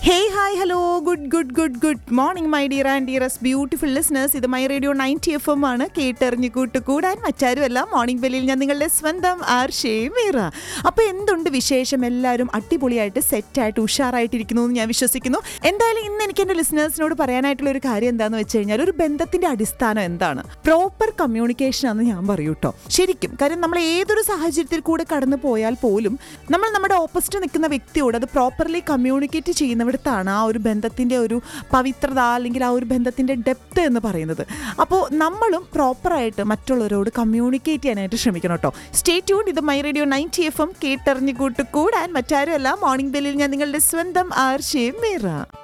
hey hi hello good good good good morning my dear and dearest beautiful listeners ഇത് my radio ninety F M ആണ് കേട്ടെറിഞ്ഞ് കൂട്ടുകൂടാൻ മറ്റാരുമല്ല morning ബെല്ലിൽ ഞാൻ നിങ്ങളുടെ സ്വന്തം ആർഷേ മീറ അപ്പോൾ എന്തുണ്ട് വിശേഷം എല്ലാവരും അടിപൊളിയായിട്ട് സെറ്റായിട്ട് ഉഷാറായിട്ടിരിക്കുന്നു എന്ന് ഞാൻ വിശ്വസിക്കുന്നു എന്തായാലും ഇന്ന് എനിക്ക് എൻ്റെ ലിസ്ണേഴ്സിനോട് പറയാനായിട്ടുള്ള ഒരു കാര്യം എന്താണെന്ന് വെച്ച് കഴിഞ്ഞാൽ ഒരു ബന്ധത്തിൻ്റെ അടിസ്ഥാനം എന്താണ് പ്രോപ്പർ കമ്മ്യൂണിക്കേഷൻ ആണെന്ന് ഞാൻ പറയൂ കേട്ടോ ശരിക്കും കാര്യം നമ്മൾ ഏതൊരു സാഹചര്യത്തിൽ കൂടെ കടന്നു പോയാൽ പോലും നമ്മൾ നമ്മുടെ ഓപ്പോസിറ്റ് നിൽക്കുന്ന വ്യക്തിയോട് അത് പ്രോപ്പർലി കമ്മ്യൂണിക്കേറ്റ് ചെയ്യുന്നിടത്താണ് ആ ഒരു ബന്ധത്തിൻ്റെ ഒരു പവിത്രത അല്ലെങ്കിൽ ആ ഒരു ബന്ധത്തിൻ്റെ ഡെപ്ത് എന്ന് പറയുന്നത് അപ്പോൾ നമ്മളും പ്രോപ്പറായിട്ട് മറ്റുള്ളവരോട് കമ്മ്യൂണിക്കേറ്റ് ചെയ്യാനായിട്ട് ശ്രമിക്കണം കേട്ടോ സ്റ്റേ ട്യൂൺ ഇത് my radio ninety F M കേട്ടറിഞ്ഞു കൂട്ട് കൂടാൻ മറ്റാരുമല്ല മോർണിംഗ് ബെല്ലിൽ ഞാൻ നിങ്ങളുടെ സ്വന്തം ആർഷയും മീറ